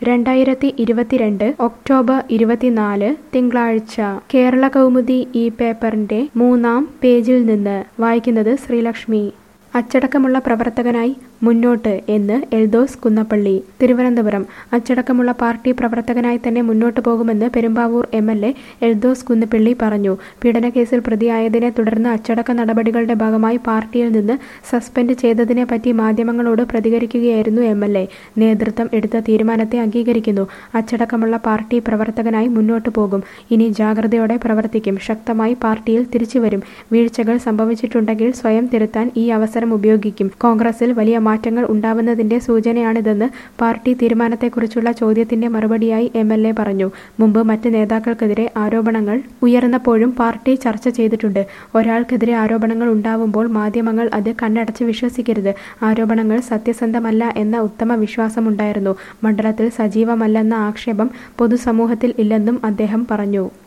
രണ്ടായിരത്തി ഇരുപത്തിരണ്ട് ഒക്ടോബർ ഇരുപത്തിനാല് തിങ്കളാഴ്ച കേരള കൗമുദി ഈ പേപ്പറിന്റെ മൂന്നാം പേജിൽ നിന്ന് വായിക്കുന്നത് ശ്രീലക്ഷ്മി അച്ചടക്കമുള്ള പ്രവർത്തകനായി മുന്നോട്ട് എന്ന് എൽദോസ് കുന്നപ്പള്ളി തിരുവനന്തപുരം അച്ചടക്കമുള്ള പാർട്ടി പ്രവർത്തകനായി തന്നെ മുന്നോട്ട് പോകുമെന്ന് Perumbavoor M L A Eldhose Kunnappilly പറഞ്ഞു പീഡനക്കേസിൽ പ്രതിയായതിനെ തുടർന്ന് അച്ചടക്ക നടപടികളുടെ ഭാഗമായി പാർട്ടിയിൽ നിന്ന് സസ്പെൻഡ് ചെയ്തതിനെ പറ്റി മാധ്യമങ്ങളോട് പ്രതികരിക്കുകയായിരുന്നു എം എൽ എ നേതൃത്വം എടുത്ത തീരുമാനത്തെ അംഗീകരിക്കുന്നു അച്ചടക്കമുള്ള പാർട്ടി പ്രവർത്തകനായി മുന്നോട്ട് പോകും ഇനി ജാഗ്രതയോടെ പ്രവർത്തിക്കും ശക്തമായി പാർട്ടിയിൽ തിരിച്ചുവരും വീഴ്ചകൾ സംഭവിച്ചിട്ടുണ്ടെങ്കിൽ സ്വയം തിരുത്താൻ ഈ അവസരം ഉപയോഗിക്കും കോൺഗ്രസിൽ വലിയ മാറ്റങ്ങൾ ഉണ്ടാവുന്നതിന്റെ സൂചനയാണിതെന്ന് പാർട്ടി തീരുമാനത്തെക്കുറിച്ചുള്ള ചോദ്യത്തിന്റെ മറുപടിയായി എം എൽ എ പറഞ്ഞു മുമ്പ് മറ്റ് നേതാക്കൾക്കെതിരെ ആരോപണങ്ങൾ ഉയർന്നപ്പോഴും പാർട്ടി ചർച്ച ചെയ്തിട്ടുണ്ട് ഒരാൾക്കെതിരെ ആരോപണങ്ങൾ ഉണ്ടാവുമ്പോൾ മാധ്യമങ്ങൾ അത് കണ്ണടച്ച് വിശ്വസിക്കരുത് ആരോപണങ്ങൾ സത്യസന്ധമല്ല എന്ന ഉത്തമ വിശ്വാസമുണ്ടായിരുന്നു മണ്ഡലത്തിൽ സജീവമല്ലെന്ന ആക്ഷേപം പൊതുസമൂഹത്തിൽ ഇല്ലെന്നും അദ്ദേഹം പറഞ്ഞു